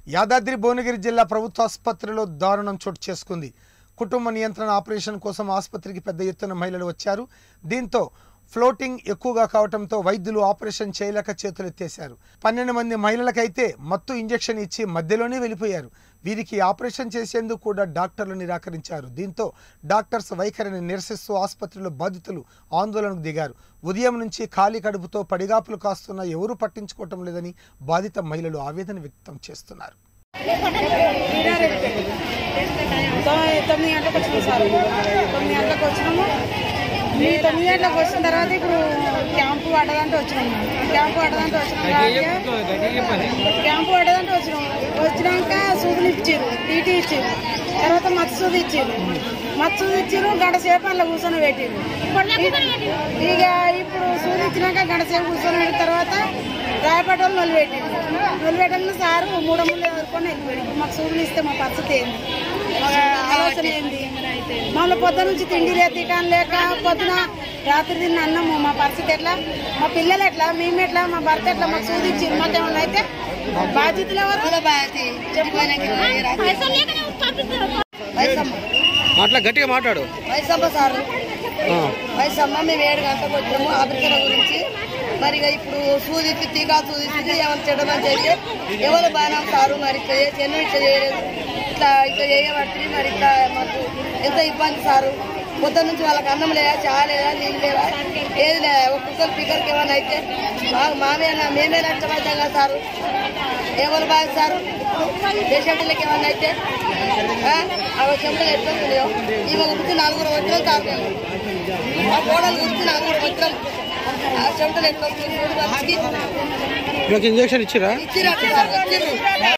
యాదాద్రి భువనగిరి జిల్లా ప్రభుత్వ ఆసుపత్రిలో దారుణం చోటు చేసుకుంది కుటుంబ నియంత్రణ ఆపరేషన్ కోసం ఆసుపత్రికి పెద్ద ఎత్తున మహిళలు వచ్చారు దీంతో ఫ్లోటింగ్ ఎక్కువగా కావడంతో వైద్యులు ఆపరేషన్ చేయలేక చేతులెత్తేశారు పన్నెండు మంది మహిళలకైతే మత్తు ఇంజెక్షన్ ఇచ్చి మధ్యలోనే వెళ్ళిపోయారు వీరికి ఆపరేషన్ చేసేందుకు కూడా డాక్టర్లు నిరాకరించారు దీంతో డాక్టర్స్ వైఖరిని నిరసిస్తూ ఆసుపత్రిలో బాధితులు ఆందోళనకు దిగారు ఉదయం నుంచి ఖాళీ కడుపుతో పడిగాపులు కాస్తున్న ఎవరూ పట్టించుకోవటం లేదని బాధిత మహిళలు ఆవేదన వ్యక్తం చేస్తున్నారు తొమ్మిది తొమ్మిది గంటలకు వచ్చినాం సార్ తొమ్మిది గంటలకు వచ్చినాము ఈ తొమ్మిది గంటలకు వచ్చిన తర్వాత ఇప్పుడు క్యాంపు పడ్డదంటే వచ్చినాము క్యాంపు పడ్డదంటే వచ్చినాం కాబట్టి క్యాంపు పడ్డదంటే వచ్చినాము వచ్చినాక సూదులు ఇచ్చారు టీటీ ఇచ్చారు తర్వాత మత్తు సూది ఇచ్చారు మత్తు సూది ఇచ్చారు గంట సేపు అందులో కూర్చొని పెట్టారు ఇక ఇప్పుడు సూది ఇచ్చినాక గంట సేపు కూర్చొని పెట్టిన తర్వాత రాయపాటి వాళ్ళు నొల్లి పెట్టారు నొల్లి పెట్టిన సారు మూడు ముళ్ళు ఎదుర్కొని వెళ్ళిపోయాడు ఇప్పుడు మాకు సూదులు ఇస్తే మా పరిస్థితి ఏంది మా ఆలోచన ఏంది మళ్ళీ పొద్దున నుంచి తిండి లేదు తిటాన్ లేక పొద్దున రాత్రి తిన్న అన్నము మా పరిస్థితి ఎట్లా మా పిల్లలు ఎట్లా మేము ఎట్లా మా భర్త ఎట్లా మాకు సూది ఇచ్చి మాకేమన్నా అయితే బాధ్యతలు ఎవరు వైసమ్మ మాట్లా గట్టిగా మాట్లాడు వైసమ్మ సారు వైసమ్మ మేము ఏడు గంటలకు వచ్చినాము ఆఫ్రికల గురించి మరి ఇక ఇప్పుడు సూది ఇచ్చి టీకా సూది ఇచ్చి ఏమైనా చెడమని చెప్తే ఎవరు బాగా సారు మరి ఇట్లా చేసి ఎన్నో ఇట్లా చేయలేదు ఇట్లా ఇట్లా చేయబట్టి మరి ఇట్లా మాకు ఎంత ఇబ్బంది సారు పొద్దు నుంచి వాళ్ళకి అన్నం లేదా చాయ లేదా నీళ్ళు లేదా ఏది లేదా ఒక్కొక్కరు పిక్కర్కి ఏమైనా అయితే మాకు మామే మేమే నష్టమవుతాం కదా సారు ఎవరు బాగా సారు పేషెంట్లకి ఏమైనా అయితే ఆ, అవి చెమటలు ఎట్లా ఉన్నాయో ఈమె గురించి నలుగురు వచ్చినాం సార్ మేము ఆ కోడలు గురించి నలుగురు వచ్చినాం ఆ చెమటలు ఎట్లా వస్తుంది నాకు ఇంజక్షన్ ఇచ్చిరా ఇచ్చిరా ఇచ్చిర్రు